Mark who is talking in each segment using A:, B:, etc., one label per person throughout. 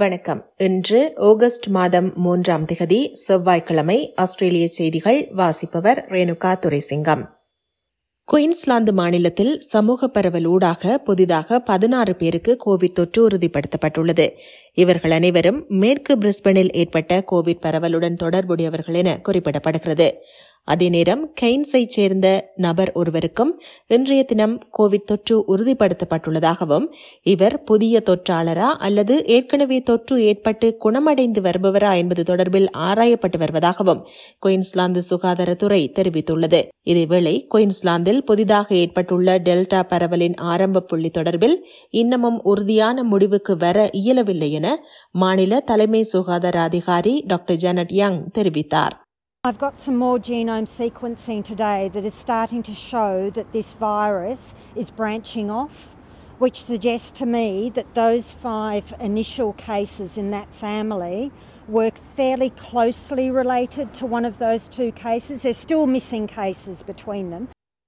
A: வணக்கம் இன்று ஆகஸ்ட் மாதம் மூன்றாம் திகதி செவ்வாய்க்கிழமை ஆஸ்திரேலிய செய்திகள் வாசிப்பவர் ரேணுகா துரைசிங்கம் குயின்ஸ்லாந்து மாநிலத்தில் சமூக பரவல் ஊடாக புதிதாக பதினாறு பேருக்கு கோவிட் தொற்று உறுதிப்படுத்தப்பட்டுள்ளது இவர்கள் அனைவரும் மேற்கு பிரிஸ்பனில் ஏற்பட்ட கோவிட் பரவலுடன் தொடர்புடையவர்கள் என குறிப்பிடப்படுகிறது அதே நேரம் கெய்ன்ஸைச் சேர்ந்த நபர் ஒருவருக்கும் இன்றைய தினம் கோவிட் தொற்று உறுதிப்படுத்தப்பட்டுள்ளதாகவும் இவர் புதிய தொற்றாளரா அல்லது ஏற்கனவே தொற்று ஏற்பட்டு குணமடைந்து வருபவரா என்பது தொடர்பில் ஆராயப்பட்டு வருவதாகவும் குயின்ஸ்லாந்து சுகாதாரத்துறை தெரிவித்துள்ளது இதேவேளை குயின்ஸ்லாந்தில் புதிதாக ஏற்பட்டுள்ள டெல்டா பரவலின் ஆரம்ப புள்ளி தொடர்பில் இன்னமும் உறுதியான முடிவுக்கு வர இயலவில்லை என மாநில தலைமை சுகாதார அதிகாரி டாக்டர் ஜானட் யங் தெரிவித்தார்
B: I've got some more genome sequencing today that is starting to show that this virus is branching off, which suggests to me that those five initial cases in that family were fairly closely related to one of those two cases. There's still missing cases between them.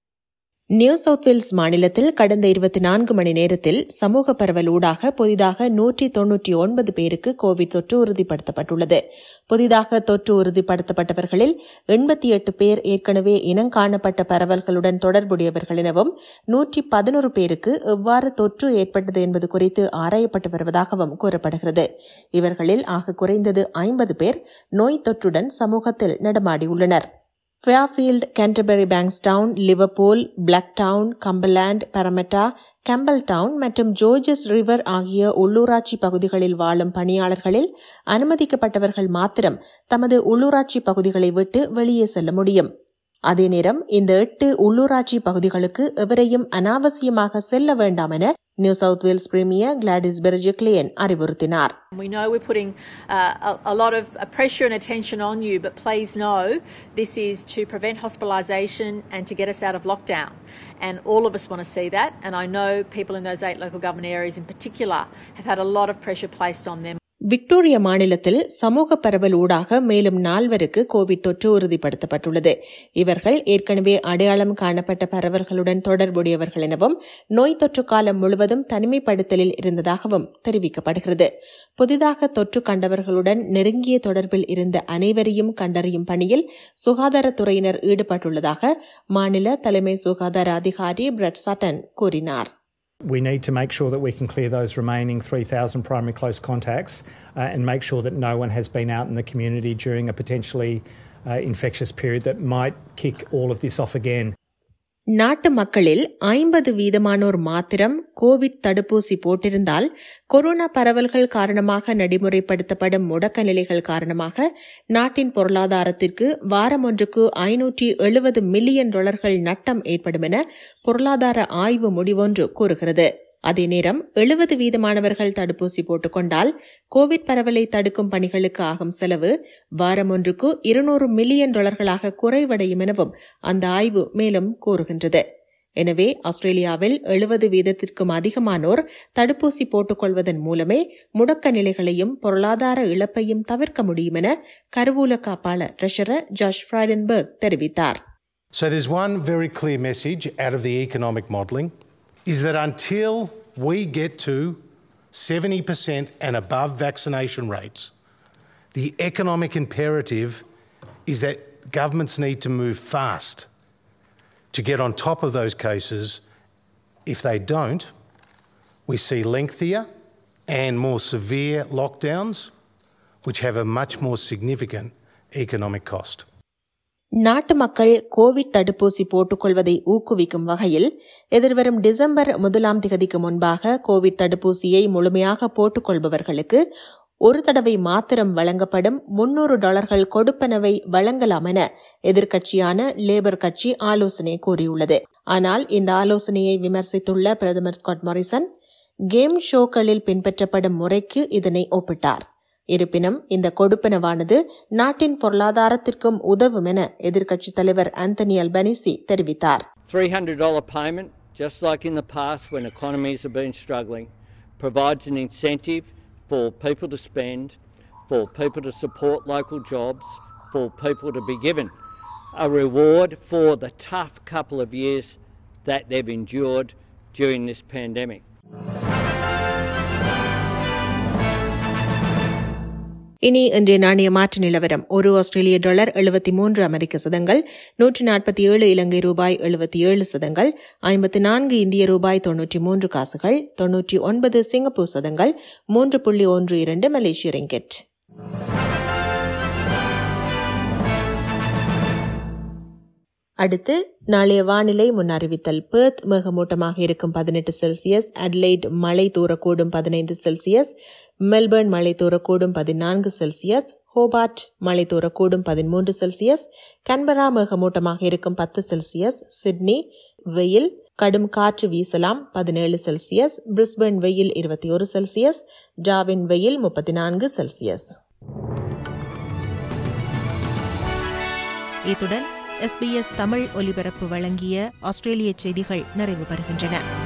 A: New South Wales மாநிலத்தில் கடந்த இருபத்தி நான்கு மணி நேரத்தில் சமூக பரவல் ஊடாக புதிதாக நூற்றி தொன்னூற்றி ஒன்பது பேருக்கு கோவிட் தொற்று உறுதிப்படுத்தப்பட்டுள்ளது புதிதாக தொற்று உறுதிப்படுத்தப்பட்டவர்களில் எண்பத்தி எட்டு பேர் ஏற்கனவே இனங்காணப்பட்ட பரவல்களுடன் தொடர்புடையவர்கள் எனவும் நூற்றி பதினோரு பேருக்கு எவ்வாறு தொற்று ஏற்பட்டது என்பது குறித்து ஆராயப்பட்டு வருவதாகவும் கூறப்படுகிறது இவர்களில் ஆக குறைந்தது ஐம்பது பேர் நோய் தொற்றுடன் சமூகத்தில் நடமாடியுள்ளனர் Fairfield Canterbury Bankstown Liverpool Blacktown Cumberland Parramatta Campbelltown மற்றும் ஜோர்ஜஸ் ரிவர் ஆகிய உள்ளூராட்சி பகுதிகளில் வாழும் பணியாளர்களில் அனுமதிக்கப்பட்டவர்கள் மாத்திரம் தமது உள்ளூராட்சி பகுதிகளை விட்டு வெளியே செல்ல முடியும் அதே நேரம் இந்த எட்டு உள்ளூராட்சி பகுதிகளுக்கு எவரையும் அனாவசியமாக செல்ல வேண்டாம் என New South Wales premier Gladys Berejiklian அறிவுறுத்தினார்
C: We know we're putting uh, a, a lot of uh, pressure and attention on you, but please know this is to prevent hospitalisation and to get us out of lockdown. And all of us want to see that. And I know people in those eight local government areas in particular have had a lot of pressure placed on them.
A: Victoria மாநிலத்தில் சமூக பரவல் ஊடாக மேலும் நால்வருக்கு Covid தொற்று உறுதிப்படுத்தப்பட்டுள்ளது இவர்கள் ஏற்கனவே அடையாளம் காணப்பட்ட பரவல்களுடன் தொடர்புடையவர்கள் எனவும் நோய் தொற்று காலம் முழுவதும் தனிமைப்படுத்தலில் இருந்ததாகவும் தெரிவிக்கப்படுகிறது புதிதாக தொற்று கண்டவர்களுடன் நெருங்கிய தொடர்பில் இருந்த அனைவரையும் கண்டறியும் பணியில் சுகாதாரத்துறையினர் ஈடுபட்டுள்ளதாக மாநில தலைமை சுகாதார அதிகாரி பிரெட் சட்டன் கூறினார்
D: We need to make sure that we can clear those remaining 3,000 primary close contacts uh, and make sure that no one has been out in the community during a potentially uh, infectious period that might kick all of this off again.
A: நாட்டு மக்களில் ஐம்பது வீதமானோர் மாத்திரம் Covid தடுப்பூசி போட்டிருந்தால் corona பரவல்கள் காரணமாக நடைமுறைப்படுத்தப்படும் முடக்க நிலைகள் காரணமாக நாட்டின் பொருளாதாரத்திற்கு வாரம் ஒன்றுக்கு ஐநூற்றி எழுபது மில்லியன் டாலர்கள் நட்டம் ஏற்படும் என பொருளாதார ஆய்வு முடிவொன்று கூறுகிறது அதே நேரம் எழுபது வீதமானவர்கள் தடுப்பூசி போட்டுக்கொண்டால் கோவிட் பரவலை தடுக்கும் பணிகளுக்கு ஆகும் செலவு வாரம் ஒன்றுக்கு இருநூறு மில்லியன் டாலர்களாக குறைவடையும் எனவும் அந்த ஆய்வு மேலும் கூறுகின்றது எனவே ஆஸ்திரேலியாவில் எழுபது வீதத்திற்கும் அதிகமானோர் தடுப்பூசி போட்டுக்கொள்வதன் மூலமே முடக்க நிலைகளையும் பொருளாதார இழப்பையும் தவிர்க்க முடியும் என கருவூல காப்பாளர் ட்ரெஷரர் ஜாஷ் ஃப்ரைடன்பர்க் தெரிவித்தார்
E: So there's one very clear message out of the economic modelling is that until we get to 70% and above vaccination rates, the economic imperative is that governments need to move fast to get on top of those cases. If they don't, we see lengthier and more severe lockdowns, which have a much more significant economic cost.
A: நாட்டு மக்கள் Covid தடுப்பூசி போட்டுக்கொள்வதை ஊக்குவிக்கும் வகையில் எதிர்வரும் December முதலாம் திகதிக்கு முன்பாக Covid தடுப்பூசியை முழுமையாக போட்டுக்கொள்பவர்களுக்கு ஒரு தடவை மாத்திரம் வழங்கப்படும் முன்னூறு டாலர்கள் கொடுப்பனவை வழங்கலாம் என எதிர்க்கட்சியான லேபர் கட்சி ஆலோசனை கூறியுள்ளது ஆனால் இந்த ஆலோசனையை விமர்சித்துள்ள பிரதமர் ஸ்காட் மாரிசன் கேம் ஷோக்களில் பின்பற்றப்படும் முறைக்கு இதனை ஒப்பிட்டார் இருப்பினும் இந்த கொடுப்பனவானது நாட்டின் பொருளாதாரத்திற்கும் உதவும் என எதிர்க்கட்சித் தலைவர் ஆந்தனி அல்பனிசி தெரிவித்தார்
F: $300 payment, just like in the past when economies have been struggling, provides an incentive for people to spend, for people to support local jobs, for people to be given a reward for the tough couple of years that they've endured during this pandemic.
A: இனி இன்றைய நாணய மாற்று நிலவரம் ஒரு ஆஸ்திரேலிய dollar எழுபத்தி மூன்று அமெரிக்க சதங்கள் நூற்றி நாற்பத்தி ஏழு இலங்கை ரூபாய் எழுபத்தி ஏழு சதங்கள் ஐம்பத்தி நான்கு இந்திய ரூபாய் தொன்னூற்றி மூன்று காசுகள் தொன்னூற்றி ஒன்பது சிங்கப்பூர் சதங்கள் மூன்று புள்ளி ஒன்று இரண்டு மலேசிய ரிங்கெட் அடுத்து நாளைய வானிலை முன்னறிவித்தல் பெர்த் மேகமூட்டமாக இருக்கும் பதினெட்டு செல்சியஸ் அட்லைட் மழை தூரக்கூடும் பதினைந்து செல்சியஸ் மெல்பர்ன் மழை தூரக்கூடும் பதினான்கு செல்சியஸ் ஹோபார்ட் மழை தூரக்கூடும் பதிமூன்று செல்சியஸ் கன்பரா மேகமூட்டமாக இருக்கும் பத்து செல்சியஸ் சிட்னி வெயில் கடும் காற்று வீசலாம் பதினேழு செல்சியஸ் பிரிஸ்பன் வெயில் இருபத்தி ஒரு செல்சியஸ் டாவின் வெயில் முப்பத்தி நான்கு செல்சியஸ் இத்துடன் எஸ்பிஎஸ் தமிழ் ஒலிபரப்பு வழங்கிய ஆஸ்திரேலிய செய்திகள் நிறைவு பெறுகின்றன